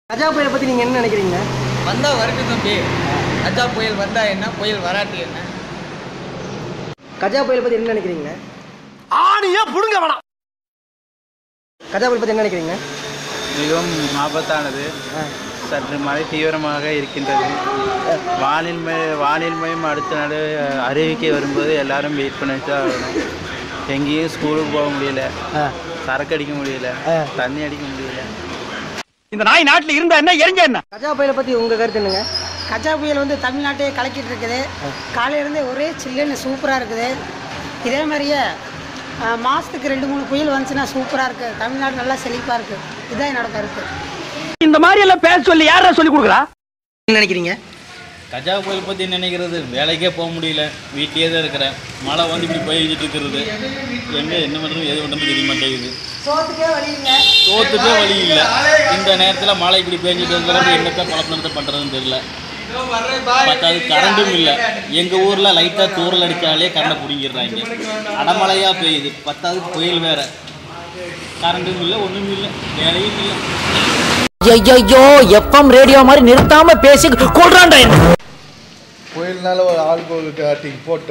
கஜா புயலை பற்றி நீங்கள் என்ன நினைக்கிறீங்க வந்தா வரட்டும் தம்பி கஜா புயல் வந்தா என்ன புயல் வராட்டி என்ன கஜா புயலை பற்றி என்ன நினைக்கிறீங்க ஆணியா புடுங்க வேணாம் கஜா புயல் பற்றி என்ன நினைக்கிறீங்க மிகவும் ஆபத்தானது ஆ. சற்று மழை தீவிரமாக இருக்கின்றது வானிலை வானிலையும் அடுத்த நாள் அறிவிக்கை வரும்போது எல்லாரும் வெயிட் பண்ணிட்டு தான் ஆகணும் எங்கேயும் ஸ்கூலுக்கு போக முடியல ஆ சரக்கு அடிக்க முடியல ஆ. தண்ணி அடிக்க முடியல இந்த நாய் நாட்டுல இருந்தா என்ன எரிஞ்ச என்ன கஜா புயலை பற்றி உங்கள் கருத்து என்னங்க கஜா புயல் வந்து தமிழ்நாட்டையே கலக்கிட்டு இருக்குது காலையிலேருந்தே ஒரே சில்லுன்னு சூப்பராக இருக்குது இதே மாதிரியே ஆ, மாசத்துக்கு ரெண்டு மூணு புயல் வந்துச்சுன்னா சூப்பராக இருக்குது தமிழ்நாடு நல்லா செழிப்பாக இருக்குது இதுதான் என்னோட கருத்து இந்த மாதிரி எல்லாம் பேச சொல்லி யாரா சொல்லி கொடுக்குறா என்ன நினைக்கிறீங்க கஜா புயல் பற்றி நினைக்கிறது வேலைக்கே போக முடியல வீட்லேயே தான் இருக்கிறேன் மழை வந்து இப்படி போய்கிட்டு இருக்கிறது எங்கே என்ன பண்ணுறது எது பண்ணுறது தெரிய மாட்டேங்குது சோத்துக்கே வழிங்க தோத்துக்கே வழி இல்லை இந்த நேரத்தில் மழை இப்படி பேஞ்சிட்டு இருக்கிறது என்னத்தான் குழப்பத்தை பண்ணுறதுன்னு தெரியல பத்தாவது கரண்டும் இல்லை எங்கள் ஊரில் லைட்டாக தூரல் அடித்தாலே கரண்டை பிடிங்கிடுறாங்க அடமழையாக பெய்யுது பத்தாவது புயல் வேற கரண்டும் இல்லை ஒன்றும் இல்லை வேலையும் இல்லை ஐயோ எஃப்எம் ரேடியோ மாதிரி நிறுத்தாம பேசி கொள்றான்டா என்ன புயல்னால ஒரு ஆல்கோல் ஆட்டிங் போட்டு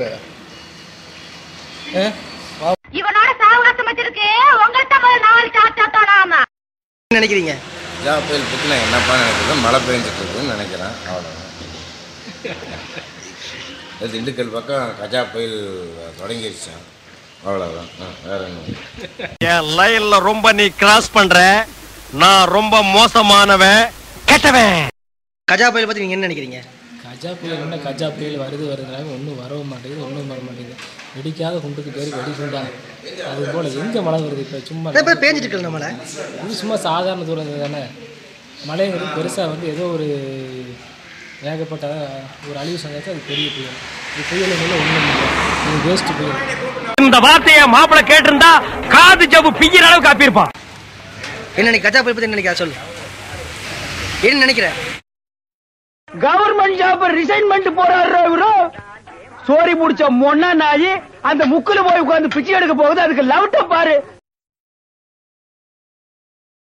இவனோட சாவகாசம் வச்சிருக்கு உங்கள்கிட்ட முதல்ல நாலு சாத்தாத்தானாமா என்ன நினைக்கிறீங்க கஜா புயல் பற்றி நான் என்னப்பா நினைக்கிறேன் மழை பெஞ்சிட்டு இருக்குன்னு நினைக்கிறேன் அவ்வளோதான் இது திண்டுக்கல் பக்கம் கஜா புயல் தொடங்கிருச்சான் அவ்வளோதான் ஆ, வேற என்ன என் லைன்ல ரொம்ப நீ கிராஸ் பண்ற நான் ரொம்ப மோசமானவன் கெட்டவன் கஜா புயலை பற்றி நீங்கள் என்ன நினைக்கிறீங்க கஜா புயல் என்ன கஜா புயல் வருது வருதுனாங்க ஒன்றும் வரவும் மாட்டேங்குது ஒன்றும் வர மாட்டேங்குது வெடிக்காத குண்டுக்கு பேர் வெடி குண்டாங்க அது போல் எங்கே மழை வருது இப்போ சும்மா நிறைய பேர் பேஞ்சிட்டு இருக்கல நம்மளை இது சும்மா சாதாரண தூரம் தானே மழைங்கிறது பெருசாக வந்து ஏதோ ஒரு ஏகப்பட்ட ஒரு அழிவு சங்கத்தை அது பெரிய புயல் இது புயல் ஒன்றும் ஒன்றும் இல்லை இது வேஸ்ட் புயல் இந்த வார்த்தைய மாப்பிள கேட்டிருந்தா காது ஜவ்வு பிய்யிற அளவுக்கு காப்பியிருப்பான் என்ன நினை கஜா புயல் பற்றி என்ன நினைக்கிறா சொல்லு என்ன நினைக்கிற கவர்மெண்ட் ஜாப் ரிசைன்மெண்ட் போறாரு இவரு சோரி முடிச்ச மொன்னா நாயி அந்த முக்குல போய் உட்கார்ந்து பிச்சை எடுக்க போகுது அதுக்கு லவுட்ட பாரு